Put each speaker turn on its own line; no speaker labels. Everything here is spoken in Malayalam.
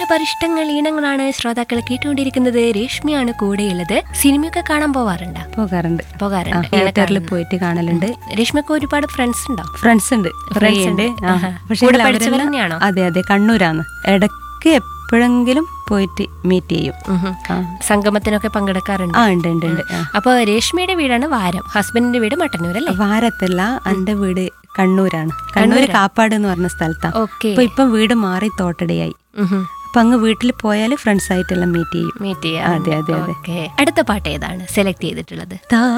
റേഡിയോയുടെ പരിഷ്ടങ്ങൾ ഈണങ്ങളാണ് ശ്രോതാക്കൾ കേട്ടുകൊണ്ടിരിക്കുന്നത് രേഷ്മിയാണ് കൂടെയുള്ളത് സിനിമയൊക്കെ കാണാൻ പോവാറുണ്ടോ
പോകാറുണ്ട്
പോകാറുണ്ട്
തിയേറ്ററിൽ പോയിട്ട് കാണലുണ്ട്
രേഷ്മക്ക് ഒരുപാട് ഫ്രണ്ട്സ് ഉണ്ടോ
ഫ്രണ്ട്സ് ഉണ്ട്
Friends
കുറേ ഉണ്ട്
ഉണ്ട്.
ആ.
ആഹാ.
പക്ഷേ
കൂടെ
അവരെല്ലാം-
പഠിച്ചവർ തന്നെയാണോ?
അതെ അതെ കണ്ണൂരാണ് ഇടയ്ക്ക് എപ്പോഴെങ്കിലും പോയിട്ട് മീറ്റ് ചെയ്യും
ഉഹും.
ആ.
സംഗമത്തിനൊക്കെ പങ്കെടുക്കാറുണ്ട്
ആ ഉണ്ട് ഉണ്ട് ഉണ്ട് ആ.
അപ്പൊ രേഷ്മയുടെ വീടാണ് വാരം ഹസ്ബൻഡിന്റെ വീട് മട്ടന്നൂർ അല്ലേ
വാരത്തല്ല എന്റെ വീട് കണ്ണൂരാണ് കണ്ണൂര് കാപ്പാട് എന്ന് പറഞ്ഞ സ്ഥലത്താണ്
ഓക്കെ
അപ്പൊ ഇപ്പം വീട് മാറി തോട്ടടയായി അപ്പൊ അങ്ങ് വീട്ടിൽ പോയാൽ ഫ്രണ്ട്സ് ആയിട്ടെല്ലാം മീറ്റ് ചെയ്യും
മീറ്റ് ചെയ്യാം
അതെ, അതെ, അതെ.
ഓക്കെ അടുത്ത പാട്ട് ഏതാണ് സെലക്ട് ചെയ്തിട്ടുള്ളത്
താ